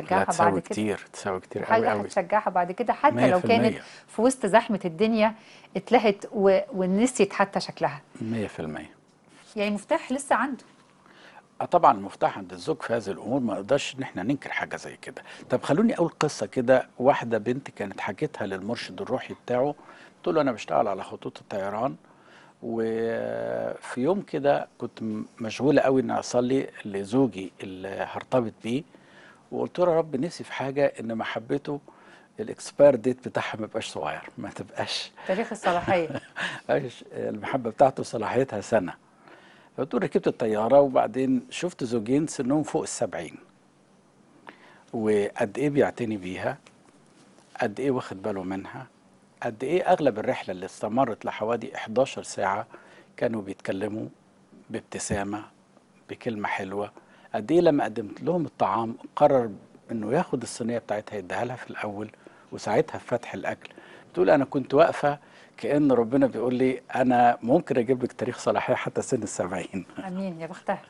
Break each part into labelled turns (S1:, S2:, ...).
S1: هتشجعها بعد
S2: تساوي
S1: كده
S2: كتير تساوي كتير قوي
S1: حاجه
S2: قوي
S1: هتشجعها بعد كده حتى
S2: مية
S1: لو
S2: في
S1: كانت
S2: المية.
S1: في وسط زحمه الدنيا اتلهت و... ونسيت حتى شكلها
S2: 100%
S1: يعني مفتاح لسه عنده
S2: اه طبعا المفتاح عند الزوج في هذه الامور ما نقدرش ان احنا ننكر حاجه زي كده طب خلوني اقول قصه كده واحده بنت كانت حكيتها للمرشد الروحي بتاعه بتقول له انا بشتغل على خطوط الطيران وفي يوم كده كنت م- مشغوله قوي اني اصلي لزوجي اللي هرتبط بيه وقلت له يا رب نفسي في حاجه ان محبته الاكسباير ديت بتاعها ما يبقاش صغير ما تبقاش
S1: تاريخ الصلاحيه
S2: عايش المحبه بتاعته صلاحيتها سنه فقلت له ركبت الطياره وبعدين شفت زوجين سنهم فوق السبعين وقد ايه بيعتني بيها قد ايه واخد باله منها قد ايه اغلب الرحله اللي استمرت لحوالي 11 ساعه كانوا بيتكلموا بابتسامه بكلمه حلوه قد ايه لما قدمت لهم الطعام قرر انه ياخد الصينيه بتاعتها يديها لها في الاول وساعتها في فتح الاكل بتقول انا كنت واقفه كان ربنا بيقول لي انا ممكن اجيب لك تاريخ صلاحيه حتى سن السبعين
S1: امين يا بختها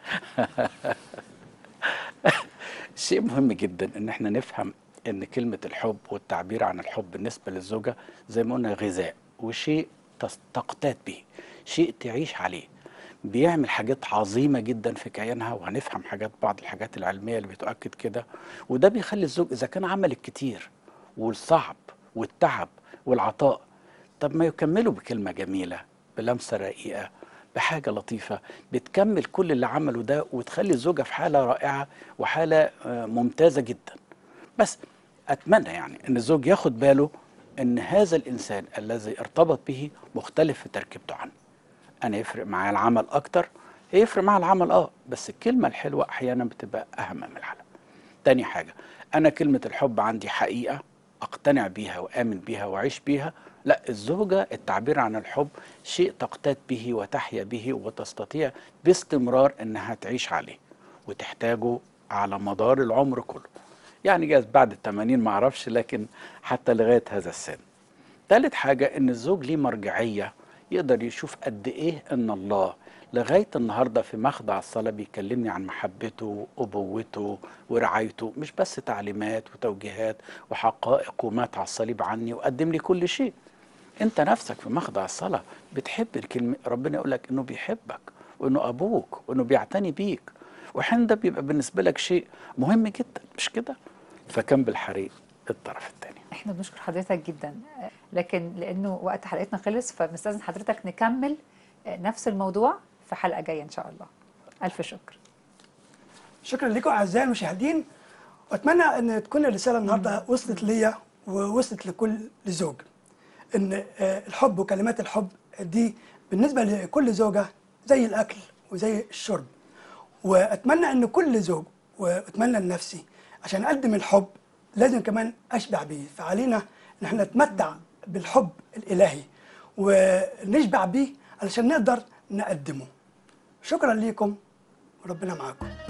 S2: شيء مهم جدا ان احنا نفهم ان كلمة الحب والتعبير عن الحب بالنسبة للزوجة زي ما قلنا غذاء وشيء تس- تقتات به شيء تعيش عليه بيعمل حاجات عظيمة جدا في كيانها وهنفهم حاجات بعض الحاجات العلمية اللي بتؤكد كده وده بيخلي الزوج إذا كان عمل الكتير والصعب والتعب والعطاء طب ما يكملوا بكلمة جميلة بلمسة رقيقة بحاجة لطيفة بتكمل كل اللي عمله ده وتخلي الزوجة في حالة رائعة وحالة آه، ممتازة جدا بس أتمنى يعني أن الزوج ياخد باله أن هذا الإنسان الذي ارتبط به مختلف في تركيبته عنه أنا يفرق معايا العمل أكتر يفرق معايا العمل أه بس الكلمة الحلوة أحيانا بتبقى أهم من العمل تاني حاجة أنا كلمة الحب عندي حقيقة أقتنع بيها وآمن بيها وأعيش بيها لا الزوجة التعبير عن الحب شيء تقتات به وتحيا به وتستطيع باستمرار أنها تعيش عليه وتحتاجه على مدار العمر كله يعني جاز بعد التمانين معرفش لكن حتى لغاية هذا السن ثالث حاجة إن الزوج ليه مرجعية يقدر يشوف قد إيه إن الله لغاية النهاردة في مخضع الصلاة بيكلمني عن محبته وأبوته ورعايته مش بس تعليمات وتوجيهات وحقائق ومات على الصليب عني وقدم لي كل شيء أنت نفسك في مخضع الصلاة بتحب الكلمة ربنا يقول لك إنه بيحبك وإنه أبوك وإنه بيعتني بيك وحين ده بيبقى بالنسبة لك شيء مهم جدا مش كده فكان بالحريق الطرف الثاني
S1: احنا بنشكر حضرتك جدا لكن لانه وقت حلقتنا خلص فبنستاذن حضرتك نكمل نفس الموضوع في حلقه جايه ان شاء الله الف شكر
S3: شكرا لكم اعزائي المشاهدين واتمنى ان تكون الرساله النهارده وصلت ليا ووصلت لكل زوج ان آه، الحب وكلمات الحب دي بالنسبه لكل زوجه زي الاكل وزي الشرب واتمنى ان كل زوج واتمنى لنفسي عشان اقدم الحب لازم كمان اشبع بيه فعلينا ان احنا نتمتع بالحب الالهي ونشبع بيه علشان نقدر نقدمه شكرا ليكم وربنا معاكم